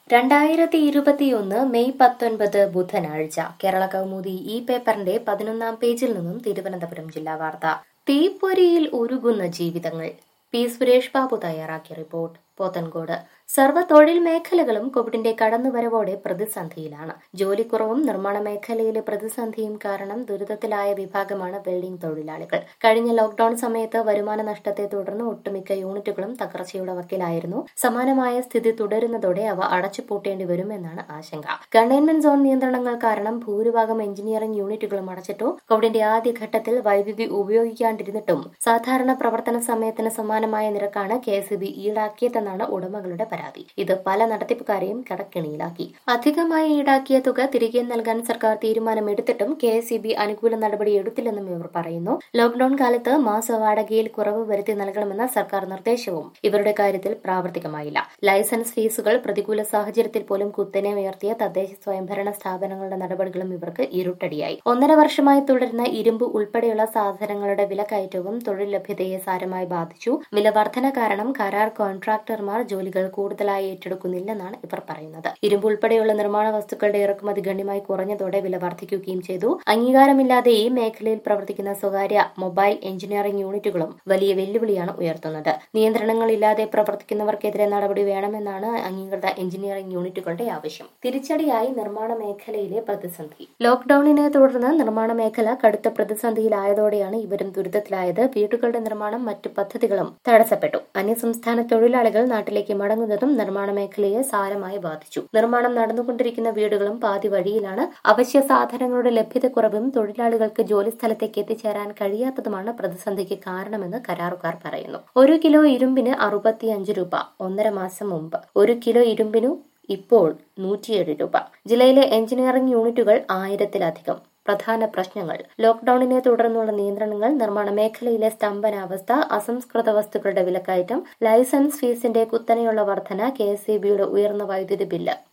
രണ്ടായിരത്തി ഇരുപത്തിയൊന്ന് മെയ് പത്തൊൻപത് ബുധനാഴ്ച കേരള കൗമുദി ഈ പേപ്പറിന്റെ പതിനൊന്നാം പേജിൽ നിന്നും തിരുവനന്തപുരം ജില്ലാ വാർത്ത തീപ്പൊരിയിൽ ഉരുകുന്ന ജീവിതങ്ങൾ പി സുരേഷ് ബാബു തയ്യാറാക്കിയ റിപ്പോർട്ട് പോത്തൻകോട് സർവ്വ തൊഴിൽ മേഖലകളും കോവിഡിന്റെ കടന്നുവരവോടെ പ്രതിസന്ധിയിലാണ് ജോലിക്കുറവും നിർമ്മാണ മേഖലയിലെ പ്രതിസന്ധിയും കാരണം ദുരിതത്തിലായ വിഭാഗമാണ് വെൽഡിംഗ് തൊഴിലാളികൾ കഴിഞ്ഞ ലോക്ഡൌൺ സമയത്ത് വരുമാന നഷ്ടത്തെ തുടർന്ന് ഒട്ടുമിക്ക യൂണിറ്റുകളും തകർച്ചയുടെ വക്കിലായിരുന്നു സമാനമായ സ്ഥിതി തുടരുന്നതോടെ അവ അടച്ചുപൂട്ടേണ്ടി വരുമെന്നാണ് ആശങ്ക കണ്ടെയ്ൻമെന്റ് സോൺ നിയന്ത്രണങ്ങൾ കാരണം ഭൂരിഭാഗം എഞ്ചിനീയറിംഗ് യൂണിറ്റുകളും അടച്ചിട്ടു കോവിഡിന്റെ ആദ്യഘട്ടത്തിൽ വൈദ്യുതി ഉപയോഗിക്കാണ്ടിരുന്നിട്ടും സാധാരണ പ്രവർത്തന സമയത്തിന് സമാനമായ നിരക്കാണ് കെ എസ് ബി ഈടാക്കിയതെന്നാണ് ഉടമകളുടെ പരാതി ഇത് പല നടത്തിപ്പുകാരെയും കടക്കിണിയിലാക്കി അധികമായി ഈടാക്കിയ തുക തിരികെ നൽകാൻ സർക്കാർ തീരുമാനമെടുത്തിട്ടും കെ എസ് ഇ ബി അനുകൂല നടപടി എടുത്തില്ലെന്നും ഇവർ പറയുന്നു ലോക്ഡൌൺ കാലത്ത് മാസ വാടകയിൽ കുറവ് വരുത്തി നൽകണമെന്ന സർക്കാർ നിർദ്ദേശവും ഇവരുടെ കാര്യത്തിൽ പ്രാവർത്തികമായില്ല ലൈസൻസ് ഫീസുകൾ പ്രതികൂല സാഹചര്യത്തിൽ പോലും കുത്തനെ ഉയർത്തിയ തദ്ദേശ സ്വയംഭരണ സ്ഥാപനങ്ങളുടെ നടപടികളും ഇവർക്ക് ഇരുട്ടടിയായി ഒന്നര വർഷമായി തുടരുന്ന ഇരുമ്പ് ഉൾപ്പെടെയുള്ള സാധനങ്ങളുടെ വിലക്കയറ്റവും തൊഴിൽ ലഭ്യതയെ സാരമായി ബാധിച്ചു വിലവർധന കാരണം കരാർ കോൺട്രാക്ടർമാർ ജോലികൾ കൂടുതലായി ഏറ്റെടുക്കുന്നില്ലെന്നാണ് ഇവർ പറയുന്നത് ഇരുമ്പ് ഉൾപ്പെടെയുള്ള നിർമ്മാണ വസ്തുക്കളുടെ ഇറക്കുമതി ഗണ്യമായി കുറഞ്ഞതോടെ വില വർദ്ധിക്കുകയും ചെയ്തു അംഗീകാരമില്ലാതെ ഈ മേഖലയിൽ പ്രവർത്തിക്കുന്ന സ്വകാര്യ മൊബൈൽ എഞ്ചിനീയറിംഗ് യൂണിറ്റുകളും വലിയ വെല്ലുവിളിയാണ് ഉയർത്തുന്നത് നിയന്ത്രണങ്ങളില്ലാതെ പ്രവർത്തിക്കുന്നവർക്കെതിരെ നടപടി വേണമെന്നാണ് അംഗീകൃത എഞ്ചിനീയറിംഗ് യൂണിറ്റുകളുടെ ആവശ്യം തിരിച്ചടിയായി നിർമ്മാണ മേഖലയിലെ പ്രതിസന്ധി ലോക്ഡൌണിനെ തുടർന്ന് നിർമ്മാണ മേഖല കടുത്ത പ്രതിസന്ധിയിലായതോടെയാണ് ഇവരും ദുരിതത്തിലായത് വീടുകളുടെ നിർമ്മാണം മറ്റു പദ്ധതികളും തടസ്സപ്പെട്ടു അന്യസംസ്ഥാന തൊഴിലാളികൾ നാട്ടിലേക്ക് മടങ്ങുന്നതും നിർമ്മാണ മേഖലയെ സാരമായി ബാധിച്ചു നിർമ്മാണം നടന്നുകൊണ്ടിരിക്കുന്ന വീടുകളും പാതി വഴിയിലാണ് അവശ്യ സാധനങ്ങളുടെ ലഭ്യതക്കുറവും തൊഴിലാളികൾക്ക് ജോലി സ്ഥലത്തേക്ക് എത്തിച്ചേരാൻ കഴിയാത്തതുമാണ് പ്രതിസന്ധിക്ക് കാരണമെന്ന് കരാറുകാർ പറയുന്നു ഒരു കിലോ ഇരുമ്പിന് അറുപത്തിയഞ്ച് രൂപ ഒന്നര മാസം മുമ്പ് ഒരു കിലോ ഇരുമ്പിനു ഇപ്പോൾ നൂറ്റിയേഴ് രൂപ ജില്ലയിലെ എഞ്ചിനീയറിംഗ് യൂണിറ്റുകൾ ആയിരത്തിലധികം പ്രധാന പ്രശ്നങ്ങൾ ലോക്ഡൌണിനെ തുടർന്നുള്ള നിയന്ത്രണങ്ങൾ നിർമ്മാണ മേഖലയിലെ സ്തംഭനാവസ്ഥ അസംസ്കൃത വസ്തുക്കളുടെ വിലക്കയറ്റം ലൈസൻസ് ഫീസിന്റെ കുത്തനെയുള്ള വർധന കെ എസ് ഉയർന്ന വൈദ്യുതി ബില്ല്